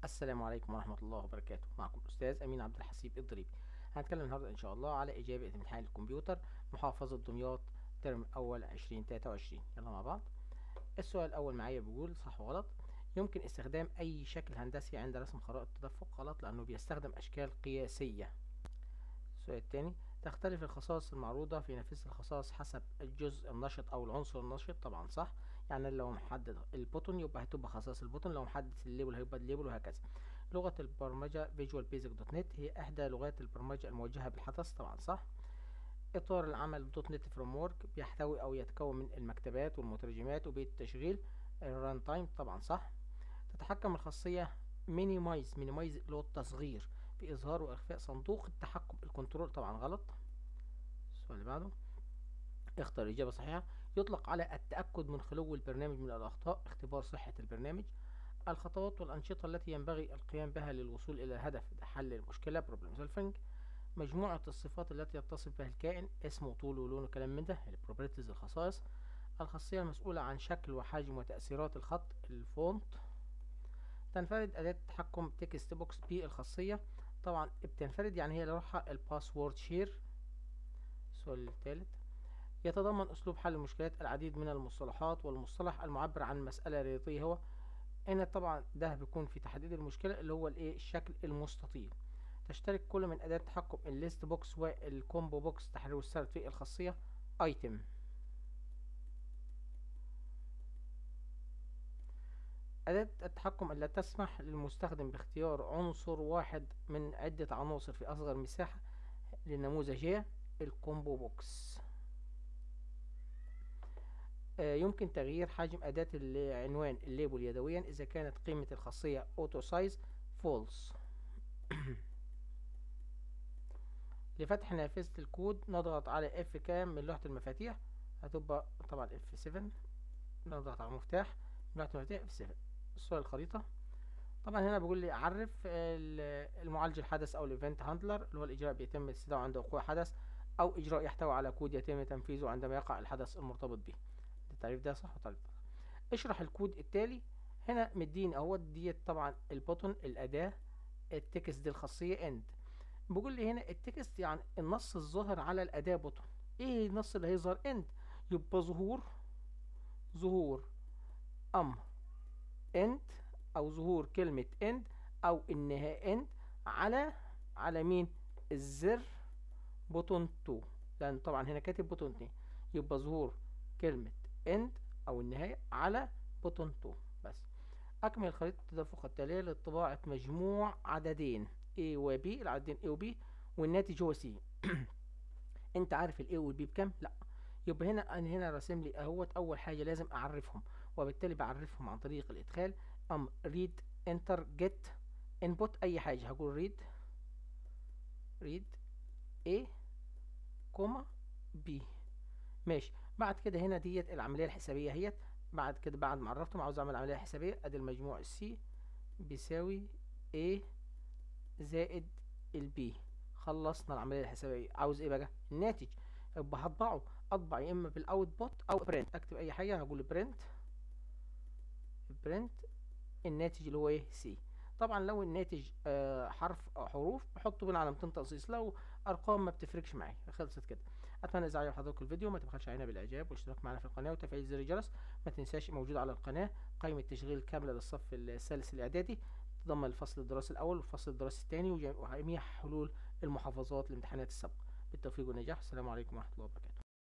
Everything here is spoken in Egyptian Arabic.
السلام عليكم ورحمة الله وبركاته معكم الأستاذ أمين عبد الحسيب الضريبي هنتكلم النهاردة إن شاء الله على إجابة امتحان الكمبيوتر محافظة دمياط ترم أول عشرين تلاتة وعشرين يلا مع بعض السؤال الأول معايا بيقول صح وغلط يمكن استخدام أي شكل هندسي عند رسم خرائط التدفق غلط لأنه بيستخدم أشكال قياسية السؤال الثاني تختلف الخصائص المعروضة في نفس الخصائص حسب الجزء النشط أو العنصر النشط طبعا صح يعني لو محدد البوتون يبقى هتبقى خصائص البوتون لو محدد الليبل هيبقى الليبل وهكذا لغة البرمجة فيجوال بيزك دوت نت هي إحدى لغات البرمجة الموجهة بالحدث طبعا صح إطار العمل دوت نت فريم ورك بيحتوي أو يتكون من المكتبات والمترجمات وبيت التشغيل الران تايم طبعا صح تتحكم الخاصية مينيمايز مينيمايز اللي هو التصغير في إظهار وإخفاء صندوق التحكم الكنترول طبعا غلط السؤال اللي بعده اختر إجابة صحيحة يطلق على التأكد من خلو البرنامج من الأخطاء اختبار صحة البرنامج الخطوات والأنشطة التي ينبغي القيام بها للوصول إلى الهدف حل المشكلة problem solving مجموعة الصفات التي يتصف بها الكائن اسمه طوله ولونه كلام من ده البروبرتيز الخصائص الخاصية المسؤولة عن شكل وحجم وتأثيرات الخط الفونت تنفرد أداة التحكم تكست بوكس بالخاصية طبعا بتنفرد يعني هي لروحها الباسورد شير السؤال الثالث يتضمن أسلوب حل المشكلات العديد من المصطلحات والمصطلح المعبر عن مسألة رياضية هو هنا طبعا ده بيكون في تحديد المشكلة اللي هو الايه الشكل المستطيل تشترك كل من أداة تحكم الليست بوكس والكومبو بوكس تحرير السرد في الخاصية ايتم أداة التحكم التي تسمح للمستخدم باختيار عنصر واحد من عدة عناصر في أصغر مساحة للنموذج هي الكومبو بوكس يمكن تغيير حجم أداة العنوان الليبل يدويا إذا كانت قيمة الخاصية أوتو سايز فولس لفتح نافذة الكود نضغط على اف كام من لوحة المفاتيح هتبقى طبعا اف 7 نضغط على المفتاح من لوحة المفاتيح اف 7 السؤال الخريطة طبعا هنا بيقول لي عرف المعالج الحدث او الايفنت هاندلر اللي هو الاجراء بيتم استدعاء عند وقوع حدث او اجراء يحتوي على كود يتم تنفيذه عندما يقع الحدث المرتبط به التعريف ده صح وتعريف ده اشرح الكود التالي هنا مديني اهوت ديت طبعا البوتون الاداة التكست دي الخاصية اند بيقول لي هنا التكست يعني النص الظاهر على الاداة بوتون ايه النص اللي هيظهر اند يبقى ظهور ظهور امر اند او ظهور كلمة اند او النهاية اند على على مين الزر بوتون 2 لان طبعا هنا كاتب بوتون 2 يبقى ظهور كلمة اند او النهاية على بوتون 2 بس اكمل خريطة التدفق التالية لطباعة مجموع عددين A و B العددين A و B والناتج هو C انت عارف ال A وال B بكام لا يبقى هنا انا هنا راسم لي اهوت اول حاجة لازم اعرفهم وبالتالي بعرفهم عن طريق الادخال ام read enter get input اي حاجة هقول read read A كوما B ماشي بعد كده هنا ديت العملية الحسابية هيت بعد كده بعد ما عرفتهم عاوز اعمل عملية حسابية ادي المجموع السي بيساوي A زائد البي خلصنا العملية الحسابية عاوز ايه بقى الناتج يبقى هطبعه اطبع يا اما بالاوت بوت او برنت اكتب اي حاجة هقول برنت برنت الناتج اللي هو ايه سي طبعا لو الناتج آه حرف او حروف بحطه بين علامتين تقصيص لو ارقام ما بتفرقش معايا خلصت كده اتمنى اذا عجب حضرتك الفيديو ما تبخلش علينا بالاعجاب والاشتراك معنا في القناه وتفعيل زر الجرس ما تنساش موجود على القناه قائمه تشغيل كامله للصف الثالث الاعدادي تضمن الفصل الدراسي الاول والفصل الدراسي الثاني وجميع حلول المحافظات لامتحانات السبق بالتوفيق والنجاح السلام عليكم ورحمه الله وبركاته